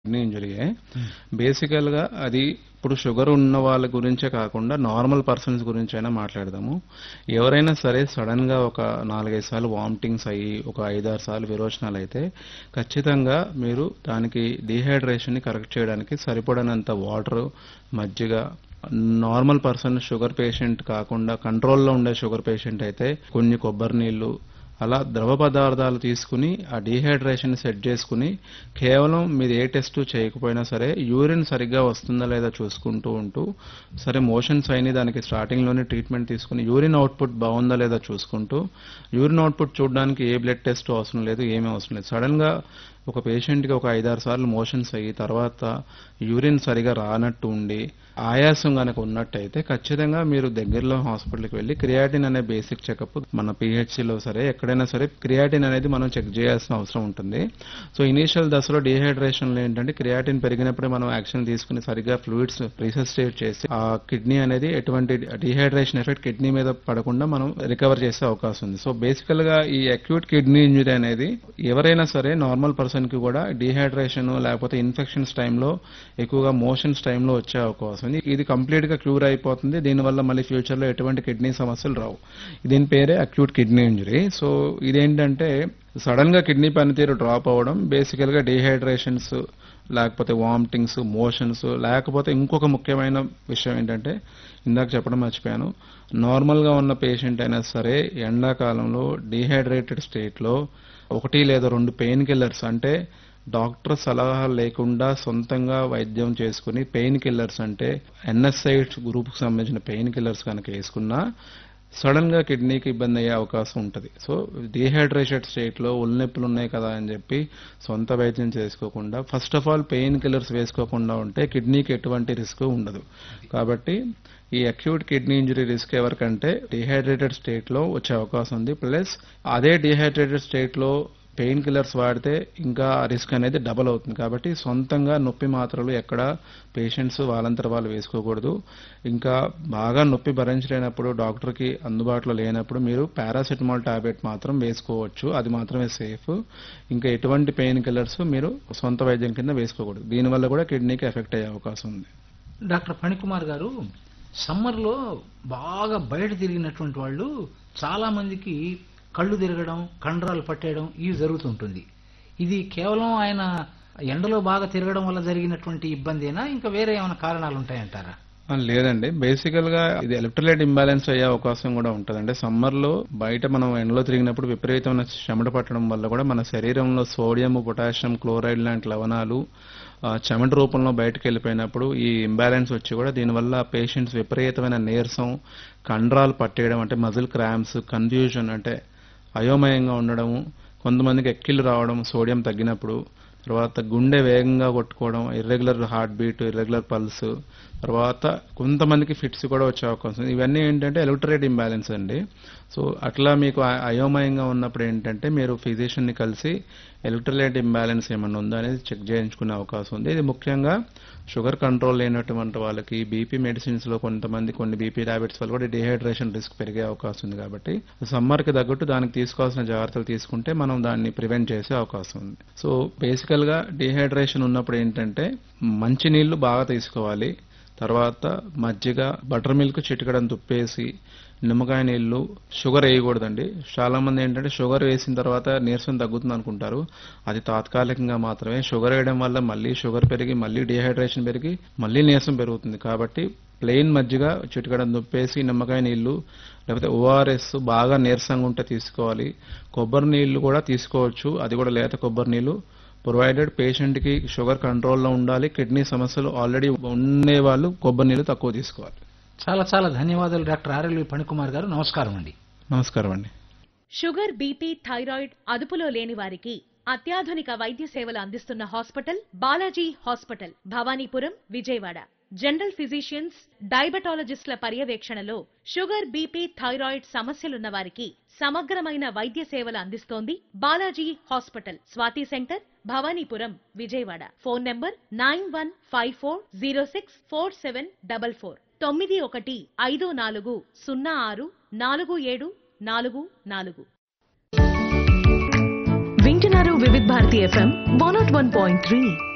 Kidney ఇంజరీయే బేసికల్గా అది ఇప్పుడు షుగర్ ఉన్న వాళ్ళ గురించే కాకుండా నార్మల్ పర్సన్స్ గురించి అయినా మాట్లాడదాము ఎవరైనా సరే సడన్ గా ఒక నాలుగైదు సార్లు వామిటింగ్స్ అయ్యి ఒక ఐదారు సార్లు విరోచనాలు అయితే ఖచ్చితంగా మీరు దానికి డీహైడ్రేషన్ ని కరెక్ట్ చేయడానికి సరిపడనంత వాటర్ మజ్జిగ నార్మల్ పర్సన్ షుగర్ పేషెంట్ కాకుండా కంట్రోల్లో ఉండే షుగర్ పేషెంట్ అయితే కొన్ని కొబ్బరి నీళ్లు అలా ద్రవ పదార్థాలు తీసుకుని ఆ డీహైడ్రేషన్ సెట్ చేసుకుని కేవలం మీరు ఏ టెస్ట్ చేయకపోయినా సరే యూరిన్ సరిగ్గా వస్తుందా లేదా చూసుకుంటూ ఉంటూ సరే మోషన్స్ అయినాయి దానికి స్టార్టింగ్ లోనే ట్రీట్మెంట్ తీసుకుని యూరిన్ అవుట్పుట్ బాగుందా లేదా చూసుకుంటూ యూరిన్ అవుట్పుట్ చూడడానికి ఏ బ్లడ్ టెస్ట్ అవసరం లేదు ఏమీ అవసరం లేదు సడన్ గా ఒక పేషెంట్ కి ఒక ఐదారు సార్లు మోషన్స్ అయ్యి తర్వాత యూరిన్ సరిగా రానట్టు ఉండి ఆయాసం కనుక ఉన్నట్టయితే ఖచ్చితంగా మీరు దగ్గరలో హాస్పిటల్కి వెళ్ళి క్రియాటిన్ అనే బేసిక్ చెకప్ మన పిహెచ్సిలో సరే ఎక్కడైనా సరే క్రియాటిన్ అనేది మనం చెక్ చేయాల్సిన అవసరం ఉంటుంది సో ఇనీషియల్ దశలో డీహైడ్రేషన్ లో ఏంటంటే క్రియాటిన్ పెరిగినప్పుడే మనం యాక్షన్ తీసుకుని సరిగ్గా ఫ్లూయిడ్స్ రీసెస్టేట్ చేసి ఆ కిడ్నీ అనేది ఎటువంటి డీహైడ్రేషన్ ఎఫెక్ట్ కిడ్నీ మీద పడకుండా మనం రికవర్ చేసే అవకాశం ఉంది సో బేసికల్ గా ఈ అక్యూట్ కిడ్నీ ఇంజరీ అనేది ఎవరైనా సరే నార్మల్ పర్సన్ కి కూడా డీహైడ్రేషన్ లేకపోతే ఇన్ఫెక్షన్స్ టైంలో ఎక్కువగా మోషన్స్ టైంలో వచ్చే అవకాశం ఉంది ఇది కంప్లీట్ గా క్యూర్ అయిపోతుంది దీనివల్ల మళ్ళీ ఫ్యూచర్ లో ఎటువంటి కిడ్నీ సమస్యలు రావు దీని పేరే అక్యూట్ కిడ్నీ ఇంజరీ సో ఇదేంటంటే సడన్ గా కిడ్నీ పనితీరు డ్రాప్ అవ్వడం బేసికల్ గా డీహైడ్రేషన్స్ లేకపోతే వామిటింగ్స్ మోషన్స్ లేకపోతే ఇంకొక ముఖ్యమైన విషయం ఏంటంటే ఇందాక చెప్పడం మర్చిపోయాను నార్మల్ గా ఉన్న పేషెంట్ అయినా సరే ఎండాకాలంలో డీహైడ్రేటెడ్ స్టేట్ లో ఒకటి లేదా రెండు పెయిన్ కిల్లర్స్ అంటే డాక్టర్ సలహా లేకుండా సొంతంగా వైద్యం చేసుకుని పెయిన్ కిల్లర్స్ అంటే ఎన్ఎస్ఐడ్స్ గ్రూప్ కు సంబంధించిన పెయిన్ కిల్లర్స్ కనుక వేసుకున్నా సడన్ గా కిడ్నీకి ఇబ్బంది అయ్యే అవకాశం ఉంటుంది సో డీహైడ్రేటెడ్ స్టేట్ లో ఒళ్ళనొప్పులు ఉన్నాయి కదా అని చెప్పి సొంత వైద్యం చేసుకోకుండా first of all painkillers వేసుకోకుండా ఉంటే కిడ్నీకి ఎటువంటి రిస్క్ ఉండదు కాబట్టి ఈ అక్యూట్ కిడ్నీ ఇంజరీ రిస్క్ ఎవరికంటే డిహైడ్రేటెడ్ స్టేట్ లో వచ్చే అవకాశం ఉంది ప్లస్ అదే డిహైడ్రేటెడ్ స్టేట్ లో పెయిన్ కిల్లర్స్ వాడితే ఇంకా రిస్క్ అనేది డబల్ అవుతుంది కాబట్టి సొంతంగా నొప్పి మాత్రలు ఎక్కడ పేషెంట్స్ వాళ్ళంతట వాళ్ళు వేసుకోకూడదు ఇంకా బాగా నొప్పి భరించలేనప్పుడు డాక్టర్కి అందుబాటులో లేనప్పుడు మీరు పారాసెటమాల్ టాబ్లెట్ మాత్రం వేసుకోవచ్చు అది మాత్రమే సేఫ్ ఇంకా ఎటువంటి పెయిన్ కిల్లర్స్ మీరు సొంత వైద్యం కింద వేసుకోకూడదు దీనివల్ల కూడా కిడ్నీకి ఎఫెక్ట్ అయ్యే అవకాశం ఉంది డాక్టర్ ఫణికుమార్ గారు సమ్మర్లో బాగా బయట తిరిగినటువంటి వాళ్ళు చాలా మందికి కళ్ళు తిరగడం కండరాలు పట్టేయడం ఇవి జరుగుతుంటుంది ఇది కేవలం ఆయన ఎండలో బాగా తిరగడం వల్ల జరిగినటువంటి ఇబ్బందేనా ఇంకా వేరే ఏమైనా కారణాలు ఉంటాయంటారా ఆ, లేదండి బేసికల్ గా ఇది ఎలక్ట్రోలైట్ ఇంబ్యాలెన్స్ అయ్యే అవకాశం కూడా ఉంటుంది అంటే సమ్మర్ లో బయట మనం ఎండలో తిరిగినప్పుడు విపరీతమైన చెమట పట్టడం వల్ల కూడా మన శరీరంలో సోడియం పొటాషియం క్లోరైడ్ లాంటి లవణాలు ఆ, చెమట రూపంలో బయటకు వెళ్ళిపోయినప్పుడు ఈ ఇంబ్యాలెన్స్ వచ్చి కూడా దీనివల్ల పేషెంట్స్ విపరీతమైన నీరసం కండరాలు పట్టేయడం అంటే మజిల్ క్రాంప్స్ కన్ఫ్యూజన్ అంటే అయోమయంగా ఉండడము కొంతమందికి ఎక్కిళ్ళు రావడం సోడియం తగ్గినప్పుడు తర్వాత గుండె వేగంగా కొట్టుకోవడం irregular heartbeat irregular pulse తర్వాత కొంతమందికి ఫిట్స్ కూడా వచ్చే అవకాశం ఉంది. ఇవన్నీ ఏంటంటే ఎలక్ట్రేట్ ఇంబ్యాలెన్స్ అండి సో అట్లా మీకు అ- అయోమయంగా ఉన్నప్పుడు ఏంటంటే మీరు physician ని కలిసి ఎలక్ట్రోలైట్ ఇంబ్యాలెన్స్ ఏమన్నా ఉందా అనేది చెక్ చేయించుకునే అవకాశం ఉంది ఇది ముఖ్యంగా షుగర్ కంట్రోల్ లేనటువంటి వాళ్ళకి బీపీ మెడిసిన్స్ లో కొంతమంది కొన్ని బీపీ టాబ్లెట్స్ వల్ల కూడా డిహైడ్రేషన్ రిస్క్ పెరిగే అవకాశం ఉంది కాబట్టి సమ్మర్ కి తగ్గట్టు దానికి తీసుకోవాల్సిన జాగ్రత్తలు తీసుకుంటే మనం దాన్ని ప్రివెంట్ చేసే అవకాశం ఉంది సో బేసికల్ గా డిహైడ్రేషన్ ఉన్నప్పుడు ఏంటంటే మంచి నీళ్లు బాగా తీసుకోవాలి తర్వాత మజ్జిగ బటర్ మిల్క్ చిటికడం తుప్పేసి నిమ్మకాయ నీళ్లు షుగర్ వేయకూడదండి చాలా మంది ఏంటంటే షుగర్ వేసిన తర్వాత నీరసం తగ్గుతుంది అనుకుంటారు అది తాత్కాలికంగా మాత్రమే షుగర్ వేయడం వల్ల మళ్ళీ షుగర్ పెరిగి మళ్ళీ డిహైడ్రేషన్ పెరిగి మళ్ళీ నీరసం పెరుగుతుంది కాబట్టి ప్లెయిన్ మజ్జిగ చిటికడం దుప్పేసి నిమ్మకాయ నీళ్లు లేకపోతే ఓఆర్ఎస్ బాగా నీరసంగా ఉంటే తీసుకోవాలి కొబ్బరి నీళ్లు కూడా తీసుకోవచ్చు అది కూడా లేత కొబ్బరి నీళ్లు ప్రొవైడెడ్ పేషెంట్ కి షుగర్ కంట్రోల్లో ఉండాలి కిడ్నీ సమస్యలు ఆల్రెడీ ఉండే వాళ్ళు కొబ్బరి నీళ్లు తక్కువ తీసుకోవాలి చాలా చాలా ధన్యవాదాలు డాక్టర్ ఆర్ఎల్వి ఫణికుమార్ గారు నమస్కారం అండి నమస్కారం అండి షుగర్ బీపీ థైరాయిడ్ అదుపులో లేని వారికి అత్యాధునిక వైద్య సేవలు అందిస్తున్న hospital Balaji hospital Bhavanipuram Vijayawada general physicians డయాబెటాలజిస్టుల పర్యవేక్షణలో షుగర్ బీపీ థైరాయిడ్ సమస్యలున్న వారికి సమగ్రమైన వైద్య సేవలు అందిస్తోంది Balaji hospital Swathi centre Bhavanipuram Vijayawada phone number nine one five four zero six four seven double four తొమ్మిది ఒకటి ఐదు నాలుగు సున్నా ఆరు నాలుగు ఏడు నాలుగు నాలుగు వింటున్నారు Vividh Bharati F M one nought one point three